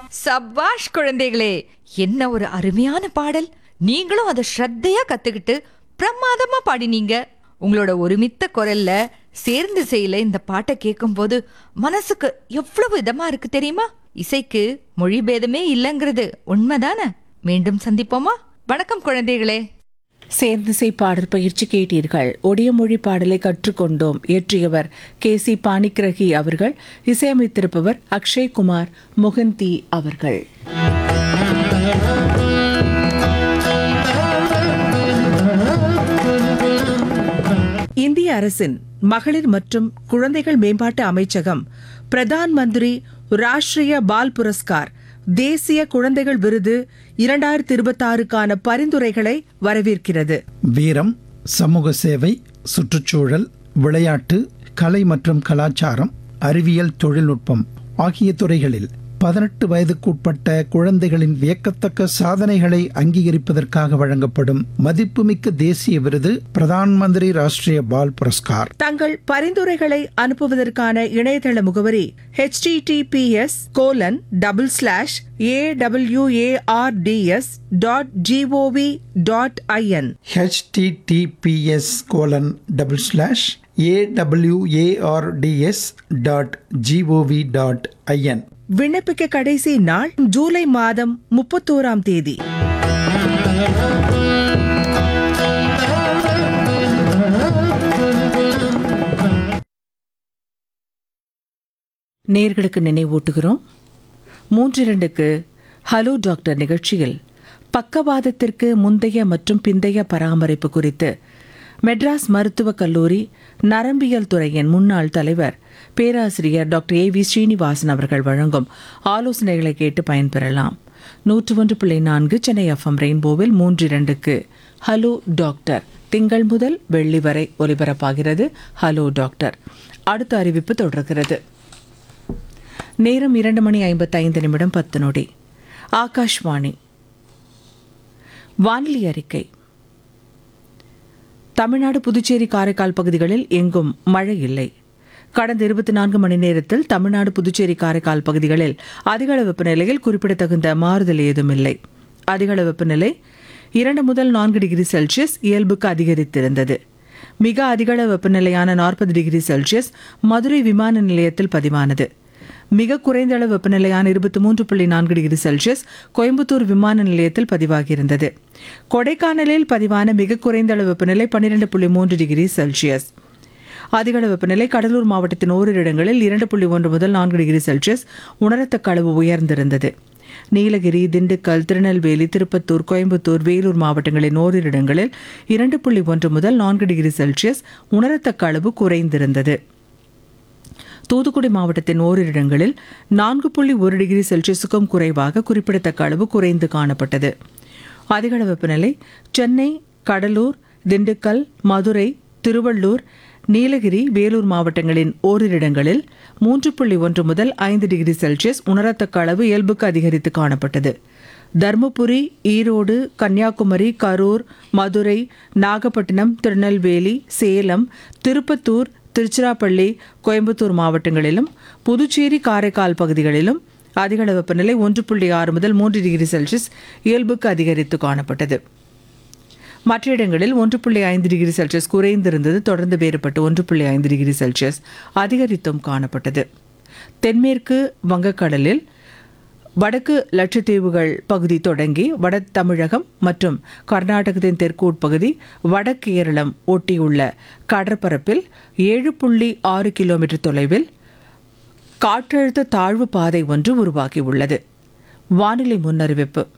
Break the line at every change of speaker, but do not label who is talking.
சபாஷ் குழந்தைகளே என்ன ஒரு அருமையான பாடல் நீங்களும் அதை ஸ்ரத்தையா கத்துக்கிட்டு பிரமாதமா பாடினீங்க உங்களோட ஒருமித்த குரல்ல சேர்ந்து செய்யல இந்த பாட்டை கேட்கும்போது மனசுக்கு எவ்வளவு இதமா இருக்கு தெரியுமா இசைக்கு மொழி பேதமே இல்லைங்கிறது உண்மைதானே மீண்டும் சந்திப்போமா வணக்கம் குழந்தைகளே
சேர்ந்திசை பாடல் பயிற்சி கேட்டீர்கள் ஒடிய மொழி பாடலை கற்றுக்கொண்டோம் இயற்றியவர் கே சி பாணிக்கிரகி அவர்கள் இசையமைத்திருப்பவர் அக்ஷய் குமார் முகந்தி அவர்கள் இந்திய அரசின் மகளிர் மற்றும் குழந்தைகள் மேம்பாட்டு அமைச்சகம் பிரதான் மந்திரி ராஷ்டிரிய பால் புரஸ்கார் தேசிய குழந்தைகள் விருது இரண்டாயிரத்தி இருபத்தாறுக்கான பரிந்துரைகளை வரவேற்கிறது
வீரம் சமூக சேவை சுற்றுச்சூழல் விளையாட்டு கலை மற்றும் கலாச்சாரம் அறிவியல் தொழில்நுட்பம் ஆகிய துறைகளில் பதினெட்டு வயதுக்குட்பட்ட குழந்தைகளின் வியக்கத்தக்க சாதனைகளை அங்கீகரிப்பதற்காக வழங்கப்படும் மதிப்புமிக்க தேசிய விருது பிரதான் மந்திரி ராஷ்டிரிய பால் புரஸ்கார்
தங்கள் பரிந்துரைகளை அனுப்புவதற்கான இணையதள முகவரி https colon double slash A WARDS dot GOV dot IN
HTTPS colon double slash AWARDS dot GOV dot IN
விண்ணப்பிக்க கடைசி நாள் ஜூலை மாதம் முப்பத்தோராம் தேதி நேர்களுக்கு நினைவூட்டுகிறோம் மூன்று இரண்டுக்கு ஹலோ டாக்டர் நிகழ்ச்சியில் பக்கவாதத்திற்கு முந்தைய மற்றும் பிந்தைய பராமரிப்பு குறித்து மெட்ராஸ் மருத்துவக் கல்லூரி நரம்பியல் துறையின் முன்னாள் தலைவர் பேராசிரியர் டாக்டர் ஏ வி ஸ்ரீனிவாசன் அவர்கள் வழங்கும் ஆலோசனைகளை கேட்டு பயன்பெறலாம் நூற்று ஒன்று புள்ளி நான்கு சென்னை எஃப்எம் ரெயின்போவில் மூன்று இரண்டுக்கு ஹலோ டாக்டர் திங்கள் முதல் வெள்ளி வரை ஒலிபரப்பாகிறது ஹலோ டாக்டர் அடுத்த அறிவிப்பு தொடர்கிறது நேரம் இரண்டு மணி ஐம்பத்தைந்து நிமிடம் பத்து நொடி ஆகாஷ்வாணி வானிலை அறிக்கை தமிழ்நாடு புதுச்சேரி காரைக்கால் பகுதிகளில் எங்கும் மழை இல்லை கடந்த இருபத்தி நான்கு மணி நேரத்தில் தமிழ்நாடு புதுச்சேரி காரைக்கால் பகுதிகளில் அதிகளவு வெப்பநிலையில் குறிப்பிடத்தகுந்த மாறுதல் ஏதும் இல்லை அதிகளவு வெப்பநிலை இரண்டு முதல் நான்கு டிகிரி செல்சியஸ் இயல்புக்கு அதிகரித்திருந்தது மிக அதிகளவு வெப்பநிலையான நாற்பது டிகிரி செல்சியஸ் மதுரை விமான நிலையத்தில் பதிவானது மிக குறைந்த அளவு வெப்பநிலையான இருபத்தி மூன்று புள்ளி நான்கு டிகிரி செல்சியஸ் கோயம்புத்தூர் விமான நிலையத்தில் பதிவாகியிருந்தது கொடைக்கானலில் பதிவான மிக குறைந்த அளவு வெப்பநிலை பன்னிரண்டு புள்ளி மூன்று டிகிரி செல்சியஸ் அதிகள வெப்பநிலை கடலூர் மாவட்டத்தின் ஓரிரு இடங்களில் இரண்டு புள்ளி ஒன்று முதல் நான்கு டிகிரி செல்சியஸ் உணரத்தக்க அளவு உயர்ந்திருந்தது நீலகிரி திண்டுக்கல் திருநெல்வேலி திருப்பத்தூர் கோயம்புத்தூர் வேலூர் மாவட்டங்களின் ஓரிரு இடங்களில் இரண்டு புள்ளி ஒன்று முதல் நான்கு டிகிரி செல்சியஸ் உணரத்தக்க அளவு குறைந்திருந்தது தூத்துக்குடி மாவட்டத்தின் ஓரிரு இடங்களில் நான்கு புள்ளி ஒரு டிகிரி செல்சியஸுக்கும் குறைவாக குறிப்பிடத்தக்க அளவு குறைந்து காணப்பட்டது அதிகள வெப்பநிலை சென்னை கடலூர் திண்டுக்கல் மதுரை திருவள்ளூர் நீலகிரி வேலூர் மாவட்டங்களின் ஓரிரு இடங்களில் மூன்று புள்ளி ஒன்று முதல் ஐந்து டிகிரி செல்சியஸ் உணரத்தக்க அளவு இயல்புக்கு அதிகரித்து காணப்பட்டது தருமபுரி ஈரோடு கன்னியாகுமரி கரூர் மதுரை நாகப்பட்டினம் திருநெல்வேலி சேலம் திருப்பத்தூர் திருச்சிராப்பள்ளி கோயம்புத்தூர் மாவட்டங்களிலும் புதுச்சேரி காரைக்கால் பகுதிகளிலும் அதிகளவு வெப்பநிலை ஒன்று புள்ளி ஆறு முதல் மூன்று டிகிரி செல்சியஸ் இயல்புக்கு அதிகரித்து காணப்பட்டது மற்ற இடங்களில் ஒன்று புள்ளி ஐந்து டிகிரி செல்சியஸ் குறைந்திருந்தது தொடர்ந்து வேறுபட்டு ஒன்று புள்ளி ஐந்து டிகிரி செல்சியஸ் அதிகரித்தும் காணப்பட்டது தென்மேற்கு வங்கக்கடலில் வடக்கு லட்சத்தீவுகள் பகுதி தொடங்கி வட தமிழகம் மற்றும் கர்நாடகத்தின் தெற்கு உட்பகுதி வட கேரளம் ஒட்டியுள்ள கடற்பரப்பில் ஏழு புள்ளி ஆறு கிலோமீட்டர் தொலைவில் காற்றழுத்த தாழ்வு பாதை ஒன்று உருவாகியுள்ளது வானிலை முன்னறிவிப்பு